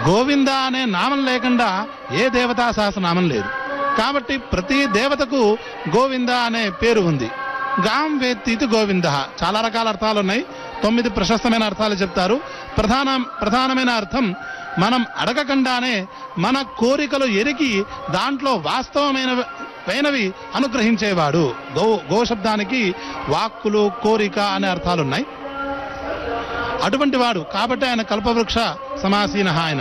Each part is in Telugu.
గోవింద అనే నామం లేకుండా ఏ దేవతా సహస్రనామం లేదు కాబట్టి ప్రతి దేవతకు గోవింద అనే పేరు ఉంది గాం వేత్తీతి గోవింద చాలా రకాల అర్థాలు ఉన్నాయి తొమ్మిది ప్రశస్తమైన అర్థాలు చెప్తారు ప్రధాన ప్రధానమైన అర్థం మనం అడగకుండానే మన కోరికలు ఎరిగి దాంట్లో వాస్తవమైన పైనవి అనుగ్రహించేవాడు గో గో శబ్దానికి వాక్కులు కోరిక అనే అర్థాలున్నాయి అటువంటి వాడు కాబట్టి ఆయన కల్పవృక్ష సమాసీన ఆయన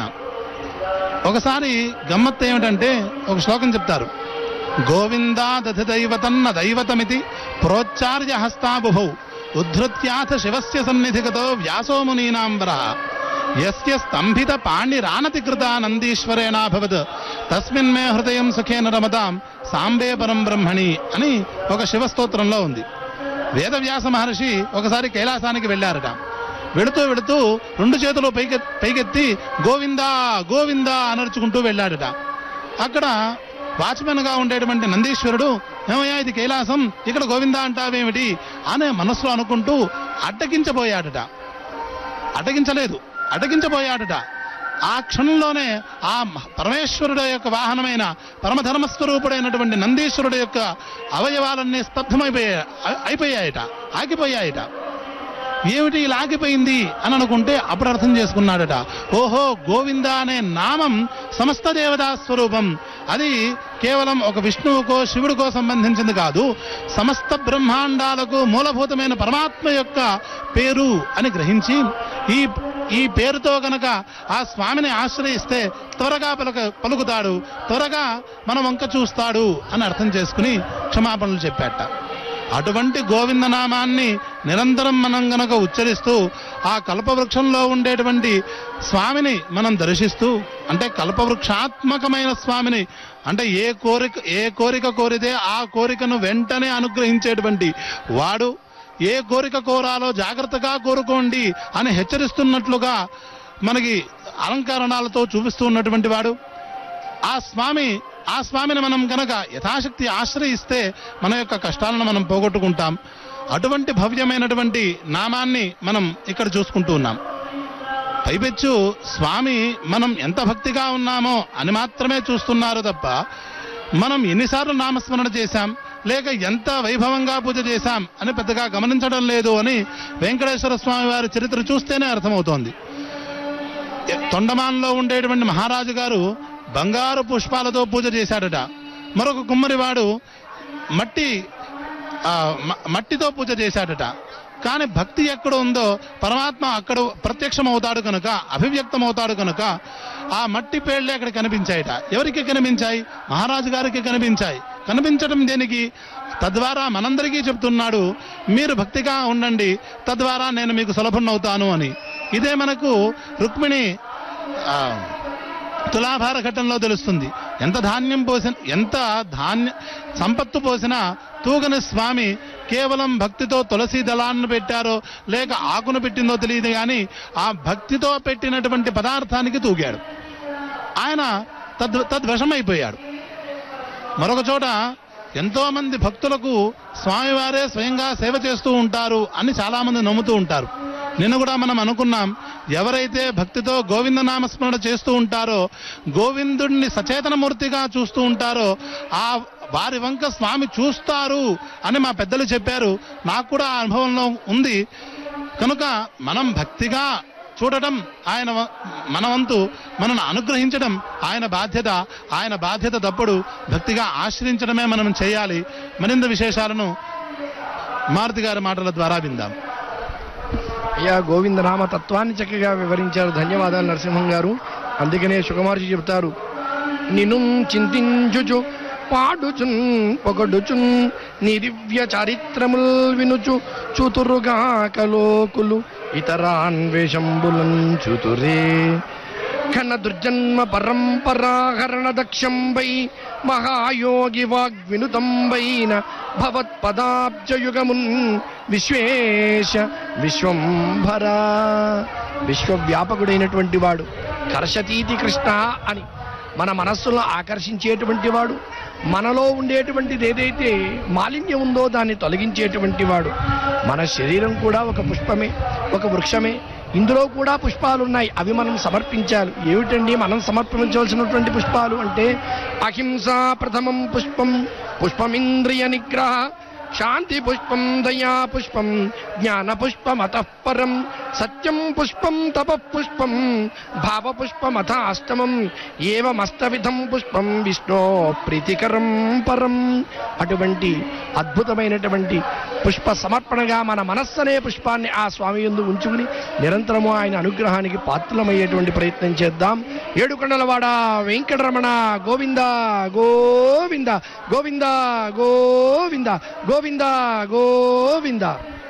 ఒకసారి గమ్మత్తు ఏమిటంటే ఒక శ్లోకం చెప్తారు గోవిందా దధి దైవతన్న దైవతమితి ప్రోచ్చార్య హస్తాబుభౌ ఉద్ధృత్యాథ శివస్య సన్నిధిగతో వ్యాసో మునీనాంబర యస్య స్తంభిత పాణిరానతి కృత నందీశ్వరేణాభవత్ తస్మిన్ మే హృదయం సుఖేన రమతాం సాంబే పరం బ్రహ్మణి అని ఒక శివస్తోత్రంలో ఉంది వేదవ్యాస మహర్షి ఒకసారి కైలాసానికి వెళ్ళారట వెళుతూ వెళుతూ రెండు చేతులు పైకె పైకెత్తి గోవిందా గోవిందా అనర్చుకుంటూ వెళ్ళాడట అక్కడ వాచ్మెన్ గా ఉండేటువంటి నందీశ్వరుడు ఏమయ్యా ఇది కైలాసం ఇక్కడ గోవిందా అంటావేమిటి అనే మనసులో అనుకుంటూ అడ్డగించబోయాడట అడ్డగించలేదు అడ్డగించబోయాడట ఆ క్షణంలోనే ఆ మ- పరమేశ్వరుడు యొక్క వాహనమైన పరమధర్మస్వరూపుడైనటువంటి నందీశ్వరుడు యొక్క అవయవాలన్నీ స్తబ్దమైపోయా అయిపోయాయట ఆగిపోయాయట ఏమిటి ఇలా ఆగిపోయింది అని అనుకుంటే అప్పుడు అర్థం చేసుకున్నాడట ఓహో గోవింద అనే నామం సమస్త దేవతా స్వరూపం అది కేవలం ఒక విష్ణువుకో శివుడికో సంబంధించింది కాదు సమస్త బ్రహ్మాండాలకు మూలభూతమైన పరమాత్మ యొక్క పేరు అని గ్రహించి ఈ ఈ పేరుతో గనక ఆ స్వామిని ఆశ్రయిస్తే త్వరగా పలుక పలుకుతాడు త్వరగా మన వంక చూస్తాడు అని అర్థం చేసుకుని క్షమాపణలు చెప్పాట అటువంటి గోవిందనామాన్ని నిరంతరం మనం గనక ఉచ్చరిస్తూ ఆ కల్పవృక్షంలో ఉండేటువంటి స్వామిని మనం దర్శిస్తూ అంటే కల్పవృక్షాత్మకమైన స్వామిని అంటే ఏ కోరిక ఏ కోరిక కోరితే ఆ కోరికను వెంటనే అనుగ్రహించేటువంటి వాడు ఏ కోరిక కోరాలో జాగ్రత్తగా కోరుకోండి అని హెచ్చరిస్తున్నట్లుగా మనకి అలంకరణాలతో చూపిస్తూ ఉన్నటువంటి వాడు ఆ స్వామి ఆ స్వామిని మనం గనక యథాశక్తి ఆశ్రయిస్తే మన యొక్క కష్టాలను మనం పోగొట్టుకుంటాం అటువంటి భవ్యమైనటువంటి నామాన్ని మనం ఇక్కడ చూసుకుంటూ ఉన్నాం పైపెచ్చు స్వామి మనం ఎంత భక్తిగా ఉన్నామో అని మాత్రమే చూస్తున్నారు తప్ప మనం ఎన్నిసార్లు నామస్మరణ చేశాం లేక ఎంత వైభవంగా పూజ చేశాం అని పెద్దగా గమనించడం లేదు అని వెంకటేశ్వర స్వామి వారి చరిత్ర చూస్తేనే అర్థమవుతోంది తొండమాన్లో ఉండేటువంటి మహారాజు గారు బంగారు పుష్పాలతో పూజ చేశాడట మరొక కుమ్మరివాడు మట్టి ఆ, మ- మట్టితో పూజ చేశాడట కానీ భక్తి ఎక్కడ ఉందో పరమాత్మ అక్కడ ప్రత్యక్షం అవుతాడు కనుక అభివ్యక్తం అవుతాడు కనుక ఆ మట్టి పేళ్లే అక్కడ కనిపించాయట ఎవరికి కనిపించాయి మహారాజు గారికి కనిపించాయి కనిపించడం దేనికి తద్వారా మనందరికీ చెప్తున్నాడు మీరు భక్తిగా ఉండండి తద్వారా నేను మీకు సులభం అవుతాను అని ఇదే మనకు రుక్మిణి ఆ, తులాభార ఘట్టంలో తెలుస్తుంది ఎంత ధాన్యం పోసిన ఎంత ధాన్య సంపత్తు పోసినా తూగని స్వామి కేవలం భక్తితో తులసి దళాన్ని పెట్టారో లేక ఆకును పెట్టిందో తెలియదు కానీ ఆ భక్తితో పెట్టినటువంటి పదార్థానికి తూగాడు ఆయన తద్ తద్వశమైపోయాడు మరొక చోట ఎంతో మంది భక్తులకు స్వామివారే స్వయంగా సేవ చేస్తూ ఉంటారు అని చాలా మంది నమ్ముతూ ఉంటారు నిన్న కూడా మనం అనుకున్నాం ఎవరైతే భక్తితో గోవింద నామస్మరణ చేస్తూ ఉంటారో గోవిందుడిని సచేతనమూర్తిగా చూస్తూ ఉంటారో ఆ వారి వంక స్వామి చూస్తారు అని మా పెద్దలు చెప్పారు నాకు కూడా ఆ అనుభవంలో ఉంది కనుక మనం భక్తిగా చూడటం ఆయన వ- మన వంతు మనను అనుగ్రహించడం ఆయన బాధ్యత ఆయన బాధ్యత తప్పుడు భక్తిగా ఆశ్రయించడమే మనం చేయాలి మరింత విశేషాలను మారుతి గారి మాటల ద్వారా విందాం అయ్యా గోవిందనామ తత్వాన్ని చక్కగా వివరించారు ధన్యవాదాలు నరసింహం గారు అందుకనే సుకుమార్జీ చెప్తారు నిను చింతించుచు పాడుచున్ పొగడుచున్ నీ దివ్య చారిత్రముల్ వినుచు చూతురుగాక లోకులు ఇతరాన్వేషంబులం చూతురే కన్న దుర్జన్మ పరంపరాహరణ దక్షంబై మహాయోగి వాగ్వినుతంబైన భవత్పదాబ్జయుగమున్ విశ్వేశ విశ్వంభర విశ్వవ్యాపకుడైనటువంటి వాడు కర్షతీతి కృష్ణ అని మన మనస్సులో ఆకర్షించేటువంటి వాడు మనలో ఉండేటువంటిది ఏదైతే మాలిన్యం ఉందో దాన్ని తొలగించేటువంటి వాడు మన శరీరం కూడా ఒక పుష్పమే ఒక వృక్షమే ఇందులో కూడా పుష్పాలు ఉన్నాయి అవి మనం సమర్పించాలి ఏమిటండి మనం సమర్పించవలసినటువంటి పుష్పాలు అంటే అహింస ప్రథమం పుష్పం పుష్పమింద్రియ నిగ్రహ శాంతి పుష్పం దయా పుష్పం జ్ఞాన పుష్పం పరం సత్యం పుష్పం తప పుష్పం భావ పుష్పం అథ అష్టమం ఏవమస్తవిధం పుష్పం విష్ణో ప్రీతికరం పరం అటువంటి అద్భుతమైనటువంటి పుష్ప సమర్పణగా మన మనస్సు అనే పుష్పాన్ని ఆ స్వామి యందు ఉంచుకుని నిరంతరము ఆయన అనుగ్రహానికి పాత్రలమయ్యేటువంటి ప్రయత్నం చేద్దాం ఏడుకొండలవాడ వెంకటరమణ గోవింద గోవింద గోవింద గోవింద గోవింద గోవింద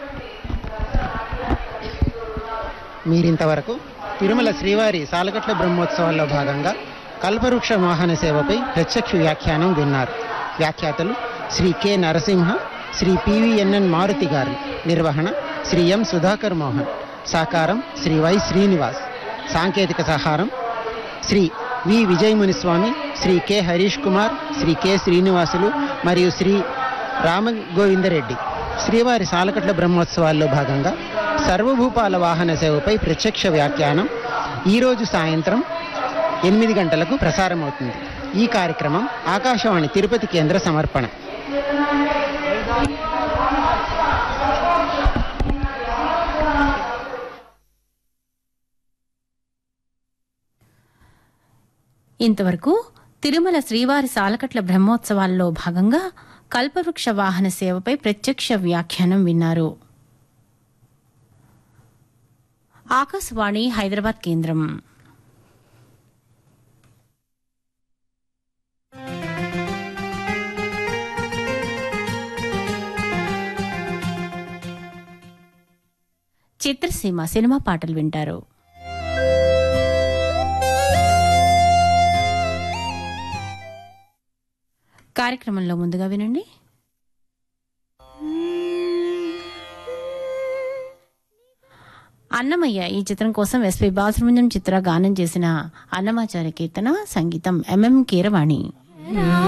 మీరింతవరకు తిరుమల శ్రీవారి సాలగట్ల బ్రహ్మోత్సవాల్లో భాగంగా కల్పవృక్ష వాహన సేవపై ప్రత్యక్ష వ్యాఖ్యానం విన్నారు వ్యాఖ్యాతలు శ్రీ కె నరసింహ శ్రీ పివిఎన్ఎన్ మారుతి గారు నిర్వహణ శ్రీ ఎం సుధాకర్ మోహన్ సాకారం శ్రీ వై శ్రీనివాస్ సాంకేతిక సహారం Shri V Vijayamuniswamy Shri K Harish Kumar Shri K Srinivasulu మరియు శ్రీ రామగోవిందరెడ్డి శ్రీవారి సాలకట్ల బ్రహ్మోత్సవాల్లో భాగంగా సర్వభూపాల వాహన సేవపై ప్రత్యక్ష వ్యాఖ్యానం ఈరోజు సాయంత్రం ఎనిమిది గంటలకు ప్రసారమవుతుంది ఈ కార్యక్రమం ఆకాశవాణి తిరుపతి కేంద్ర సమర్పణ ఇంతవరకు తిరుమల శ్రీవారి సాలకట్ల బ్రహ్మోత్సవాల్లో భాగంగా కల్పవృక్ష వాహన సేవపై ప్రత్యక్ష వ్యాఖ్యానం విన్నారు ఆకాశవాణి హైదరాబాద్ కేంద్రం చిత్రసీమ సినిమా పాటలు వింటారు కార్యక్రమంలో ముందుగా వినండి అన్నమయ్య ఈ చిత్రం కోసం ఎస్పి బాలసుబ్రహ్మణ్యం చిత్ర గానం చేసిన అన్నమాచార్య కీర్తన సంగీతం ఎంఎం కీరవాణి